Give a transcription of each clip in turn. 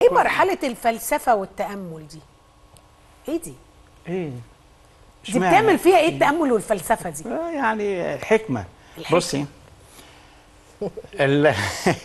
ايه مرحله الفلسفه والتامل دي ايه دي ايه دي اشمعنى؟ بتعمل فيها ايه التامل والفلسفه دي آه، يعني الحكمه الحكمة. بصي ال...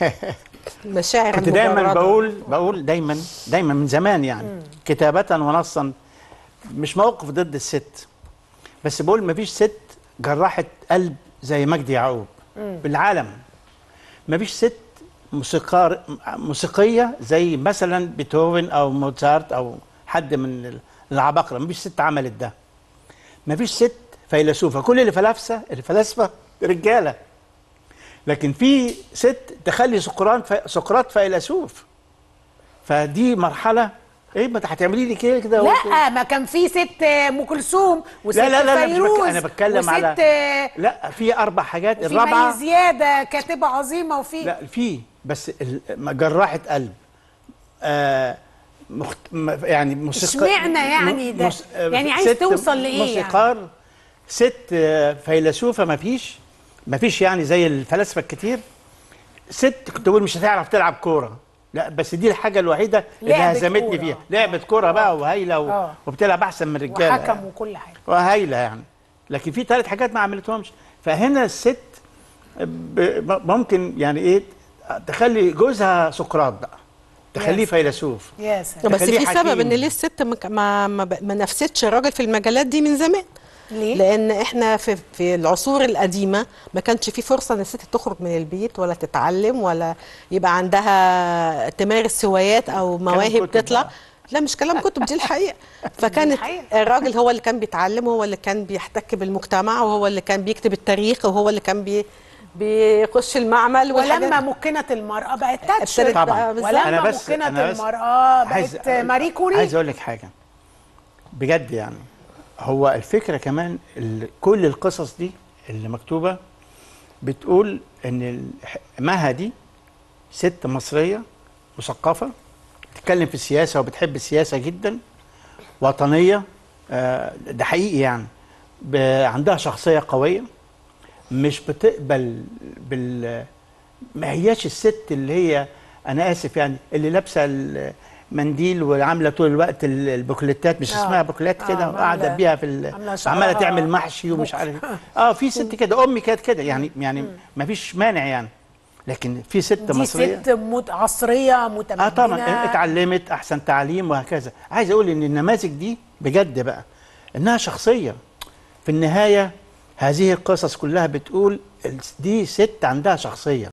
مشاعر كنت دايما المجردة. بقول بقول دايما دايما من زمان يعني كتابة ونصا مش موقف ضد الست بس بقول مفيش ست جراحة قلب زي مجدي يعقوب بالعالم مفيش ست موسيقار موسيقية زي مثلا بيتهوفن أو موزارت أو حد من العباقرة مفيش ست عملت ده مفيش ست فيلسوفة كل اللي فلاسفة الفلاسفة رجالة لكن في ست تخلي سقراط سقراط فيلسوف فدي مرحله ايه ما انت هتعملي لي كده كده لا ما كان في ست ام كلثوم وست لا لا لا, لا مش فيروز بك... انا بتكلم وست على لا في اربع حاجات في الرابعه مي زياده كاتبه عظيمه وفي لا في بس ال- جراحه قلب آه مخت... م- يعني موسيقى اشمعنى يعني ده؟ آه، يعني عايز ست توصل لإيه يعني؟ موسيقار ست آه، فيلسوفه ما فيش ما فيش يعني زي الفلاسفه الكتير ست كنت بقول مش هتعرف تلعب كوره لا بس دي الحاجه الوحيده اللي لعبت هزمتني كورة. فيها لعبه كوره بقى وهايله و... آه. وبتلعب احسن من الرجاله وحكم وكل حاجه وهايله يعني لكن في ثلاث حاجات ما عملتهمش فهنا الست ب- ممكن يعني ايه تخلي جوزها سقراط بقى تخليه يا سلام. فيلسوف يا سلام بس تخليه في سبب حكيم. ان ليه الست ما ما ما, ما نفستش الراجل في المجالات دي من زمان ليه؟ لان احنا في في العصور القديمه ما كانش في فرصه ان الست تخرج من البيت ولا تتعلم ولا يبقى عندها تمارس هوايات او مواهب كتب تطلع بقى. لا مش كلام كتب دي الحقيقه فكانت الحقيقة. الراجل هو اللي كان بيتعلم وهو اللي كان بيحتك بالمجتمع وهو اللي كان بيكتب التاريخ وهو اللي كان بي بيخش المعمل ولما مكنت المراه بقت تاتشر ابتدت طبعا. بقى بالظبط. ولما أنا بس- مكنت أنا بس المراه عايز- بقت ماري كوري عايز اقول لك حاجه بجد يعني هو الفكره كمان ال- كل القصص دي اللي مكتوبه بتقول ان الح- مها دي ست مصريه مثقفه بتتكلم في السياسه وبتحب السياسه جدا وطنيه آه، ده حقيقي يعني ب- عندها شخصيه قويه مش بتقبل بال ما هياش الست اللي هي انا اسف يعني اللي لابسه المنديل وعامله طول الوقت ال- البوكليتات مش آه. اسمها بوكليت آه، كده عاملة- وقاعده بيها في ال- عاملة شعرها عماله تعمل محشي ومش عارف اه في ست كده امي كانت كده يعني يعني ما فيش مانع يعني لكن في ست دي مصريه ست مت... عصريه متمدنه اه طبعا اتعلمت احسن تعليم وهكذا عايز اقول ان النماذج دي بجد بقى انها شخصيه في النهايه هذه القصص كلها بتقول ال- دي ست عندها شخصيه